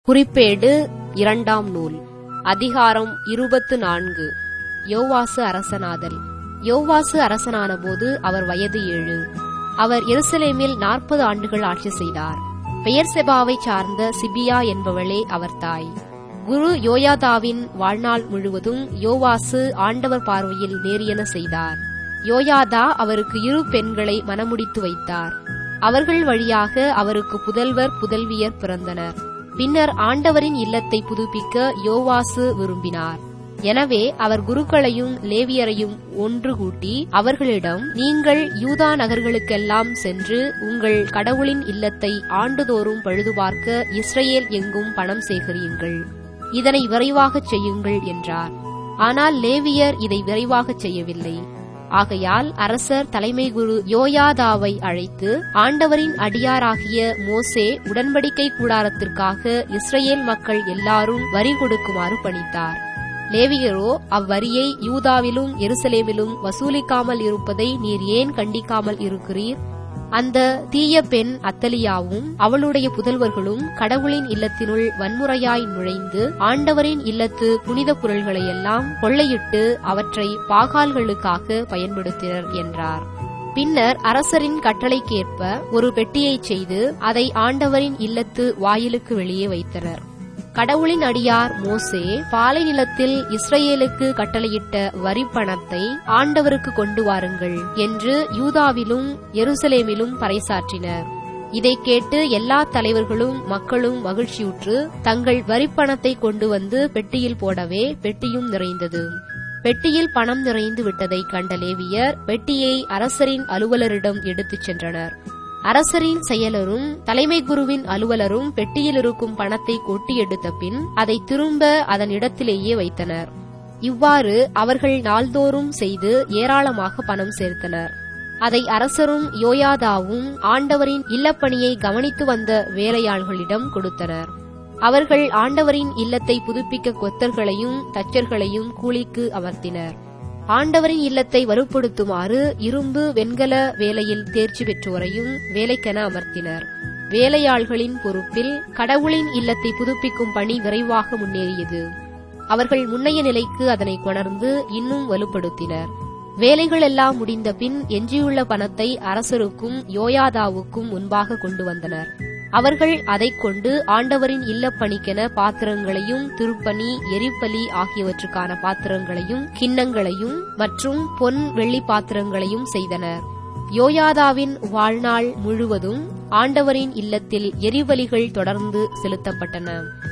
குறிப்பேடு இரண்டாம் நூல் அதிகாரம் இருபத்து நான்கு யோவாசு அரசனாதல் யோவாசு அரசனானபோது அவர் வயது ஏழு அவர் எருசலேமில் நாற்பது ஆண்டுகள் ஆட்சி செய்தார் பெயர்செபாவைச் சார்ந்த சிபியா என்பவளே அவர் தாய் குரு யோயாதாவின் வாழ்நாள் முழுவதும் யோவாசு ஆண்டவர் பார்வையில் நேரியன செய்தார் யோயாதா அவருக்கு இரு பெண்களை மணமுடித்து வைத்தார் அவர்கள் வழியாக அவருக்கு புதல்வர் புதல்வியர் பிறந்தனர் பின்னர் ஆண்டவரின் இல்லத்தை புதுப்பிக்க யோவாசு விரும்பினார் எனவே அவர் குருக்களையும் லேவியரையும் ஒன்று கூட்டி அவர்களிடம் நீங்கள் யூதா நகர்களுக்கெல்லாம் சென்று உங்கள் கடவுளின் இல்லத்தை ஆண்டுதோறும் பழுதுபார்க்க இஸ்ரேல் எங்கும் பணம் சேகரியுங்கள் இதனை விரைவாகச் செய்யுங்கள் என்றார் ஆனால் லேவியர் இதை விரைவாகச் செய்யவில்லை ஆகையால் அரசர் தலைமை குரு யோயாதாவை அழைத்து ஆண்டவரின் அடியாராகிய மோசே உடன்படிக்கை கூடாரத்திற்காக இஸ்ரேல் மக்கள் எல்லாரும் வரி கொடுக்குமாறு பணித்தார் லேவியரோ அவ்வரியை யூதாவிலும் எருசலேமிலும் வசூலிக்காமல் இருப்பதை நீர் ஏன் கண்டிக்காமல் இருக்கிறீர் அந்த தீய பெண் அத்தலியாவும் அவளுடைய புதல்வர்களும் கடவுளின் இல்லத்தினுள் வன்முறையாய் நுழைந்து ஆண்டவரின் இல்லத்து புனித பொருள்களையெல்லாம் கொள்ளையிட்டு அவற்றை பாகால்களுக்காக பயன்படுத்தினர் என்றார் பின்னர் அரசரின் கட்டளைக்கேற்ப ஒரு பெட்டியைச் செய்து அதை ஆண்டவரின் இல்லத்து வாயிலுக்கு வெளியே வைத்தனர் கடவுளின் அடியார் மோசே பாலை நிலத்தில் இஸ்ரேலுக்கு கட்டளையிட்ட வரி பணத்தை ஆண்டவருக்கு கொண்டு வாருங்கள் என்று யூதாவிலும் எருசலேமிலும் பறைசாற்றினர் இதை கேட்டு எல்லா தலைவர்களும் மக்களும் மகிழ்ச்சியுற்று தங்கள் வரிப்பணத்தை கொண்டு வந்து பெட்டியில் போடவே பெட்டியும் நிறைந்தது பெட்டியில் பணம் நிறைந்து விட்டதை கண்ட லேவியர் பெட்டியை அரசரின் அலுவலரிடம் எடுத்துச் சென்றனர் அரசரின் செயலரும் தலைமை குருவின் அலுவலரும் பெட்டியில் இருக்கும் பணத்தை கொட்டி எடுத்த பின் அதை திரும்ப அதன் இடத்திலேயே வைத்தனர் இவ்வாறு அவர்கள் நாள்தோறும் செய்து ஏராளமாக பணம் சேர்த்தனர் அதை அரசரும் யோயாதாவும் ஆண்டவரின் இல்லப்பணியை கவனித்து வந்த வேலையாள்களிடம் கொடுத்தனர் அவர்கள் ஆண்டவரின் இல்லத்தை புதுப்பிக்க கொத்தர்களையும் தச்சர்களையும் கூலிக்கு அமர்த்தினர் ஆண்டவரின் இல்லத்தை வலுப்படுத்துமாறு இரும்பு வெண்கல வேலையில் தேர்ச்சி பெற்றோரையும் வேலைக்கென அமர்த்தினர் வேலையாள்களின் பொறுப்பில் கடவுளின் இல்லத்தை புதுப்பிக்கும் பணி விரைவாக முன்னேறியது அவர்கள் முன்னைய நிலைக்கு அதனை கொணர்ந்து இன்னும் வலுப்படுத்தினர் வேலைகள் எல்லாம் முடிந்த பின் எஞ்சியுள்ள பணத்தை அரசருக்கும் யோயாதாவுக்கும் முன்பாக கொண்டு வந்தனர் அவர்கள் அதைக் கொண்டு ஆண்டவரின் இல்லப்பணிக்கென பாத்திரங்களையும் திருப்பணி எரிப்பலி ஆகியவற்றுக்கான பாத்திரங்களையும் கிண்ணங்களையும் மற்றும் பொன் வெள்ளி பாத்திரங்களையும் செய்தனர் யோயாதாவின் வாழ்நாள் முழுவதும் ஆண்டவரின் இல்லத்தில் எரிபலிகள் தொடர்ந்து செலுத்தப்பட்டன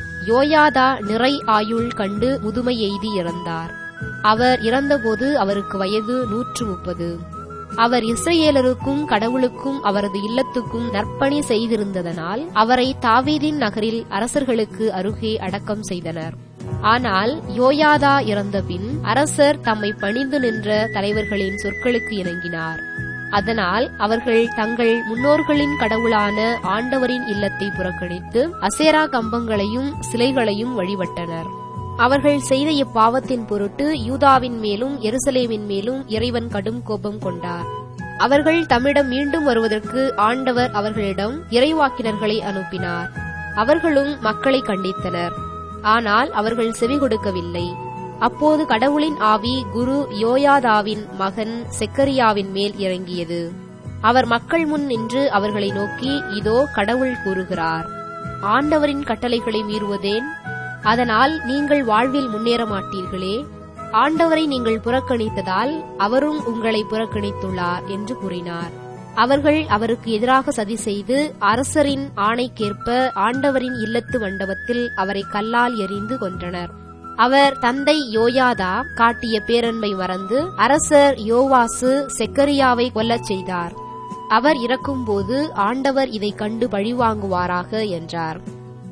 யோயாதா நிறை ஆயுள் கண்டு முதுமை எய்தி இறந்தார் அவர் இறந்தபோது அவருக்கு வயது நூற்று முப்பது அவர் இஸ்ரேலருக்கும் கடவுளுக்கும் அவரது இல்லத்துக்கும் நற்பணி செய்திருந்ததனால் அவரை தாவீதின் நகரில் அரசர்களுக்கு அருகே அடக்கம் செய்தனர் ஆனால் யோயாதா இறந்தபின் அரசர் தம்மை பணிந்து நின்ற தலைவர்களின் சொற்களுக்கு இணங்கினார் அதனால் அவர்கள் தங்கள் முன்னோர்களின் கடவுளான ஆண்டவரின் இல்லத்தை புறக்கணித்து அசேரா கம்பங்களையும் சிலைகளையும் வழிபட்டனர் அவர்கள் செய்த இப்பாவத்தின் பொருட்டு யூதாவின் மேலும் எருசலேமின் மேலும் இறைவன் கடும் கோபம் கொண்டார் அவர்கள் தம்மிடம் மீண்டும் வருவதற்கு ஆண்டவர் அவர்களிடம் இறைவாக்கினர்களை அனுப்பினார் அவர்களும் மக்களை கண்டித்தனர் ஆனால் அவர்கள் செவி கொடுக்கவில்லை அப்போது கடவுளின் ஆவி குரு யோயாதாவின் மகன் செக்கரியாவின் மேல் இறங்கியது அவர் மக்கள் முன் நின்று அவர்களை நோக்கி இதோ கடவுள் கூறுகிறார் ஆண்டவரின் கட்டளைகளை மீறுவதேன் அதனால் நீங்கள் வாழ்வில் முன்னேற மாட்டீர்களே ஆண்டவரை நீங்கள் புறக்கணித்ததால் அவரும் உங்களை புறக்கணித்துள்ளார் என்று கூறினார் அவர்கள் அவருக்கு எதிராக சதி செய்து அரசரின் ஆணைக்கேற்ப ஆண்டவரின் இல்லத்து மண்டபத்தில் அவரை கல்லால் எறிந்து கொன்றனர் அவர் தந்தை யோயாதா காட்டிய பேரன்பை மறந்து அரசர் யோவாசு செக்கரியாவை கொல்லச் செய்தார் அவர் இறக்கும்போது ஆண்டவர் இதை கண்டு பழிவாங்குவாராக என்றார்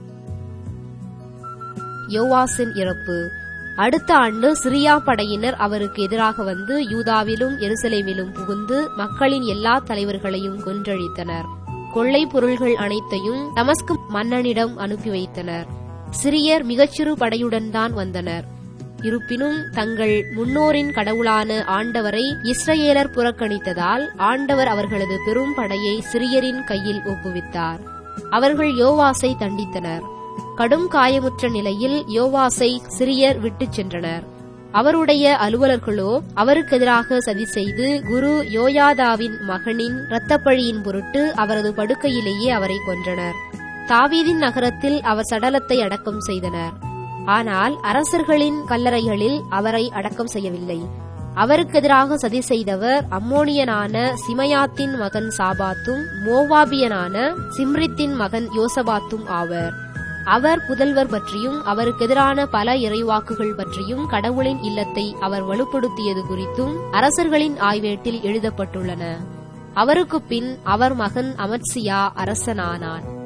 யோவாசின் இறப்பு அடுத்த ஆண்டு சிரியா படையினர் அவருக்கு எதிராக வந்து யூதாவிலும் எருசலேமிலும் புகுந்து மக்களின் எல்லா தலைவர்களையும் கொன்றழித்தனர் கொள்ளை பொருள்கள் அனைத்தையும் தமஸ்கு மன்னனிடம் அனுப்பி வைத்தனர் சிறியர் மிகச்சிறு படையுடன் தான் வந்தனர் இருப்பினும் தங்கள் முன்னோரின் கடவுளான ஆண்டவரை இஸ்ரேலர் புறக்கணித்ததால் ஆண்டவர் அவர்களது பெரும் படையை சிறியரின் கையில் ஒப்புவித்தார் அவர்கள் யோவாசை தண்டித்தனர் கடும் காயமுற்ற நிலையில் யோவாசை சிறியர் விட்டுச் சென்றனர் அவருடைய அலுவலர்களோ அவருக்கெதிராக சதி செய்து குரு யோயாதாவின் மகனின் இரத்தப்பழியின் பொருட்டு அவரது படுக்கையிலேயே அவரை கொன்றனர் தாவீதின் நகரத்தில் அவர் சடலத்தை அடக்கம் செய்தனர் ஆனால் அரசர்களின் கல்லறைகளில் அவரை அடக்கம் செய்யவில்லை அவருக்கெதிராக சதி செய்தவர் அம்மோனியனான சிமயாத்தின் மகன் சாபாத்தும் மோவாபியனான சிம்ரித்தின் மகன் யோசபாத்தும் ஆவர் அவர் புதல்வர் பற்றியும் அவருக்கெதிரான பல இறைவாக்குகள் பற்றியும் கடவுளின் இல்லத்தை அவர் வலுப்படுத்தியது குறித்தும் அரசர்களின் ஆய்வேட்டில் எழுதப்பட்டுள்ளன அவருக்குப் பின் அவர் மகன் அமத்சியா அரசனானான்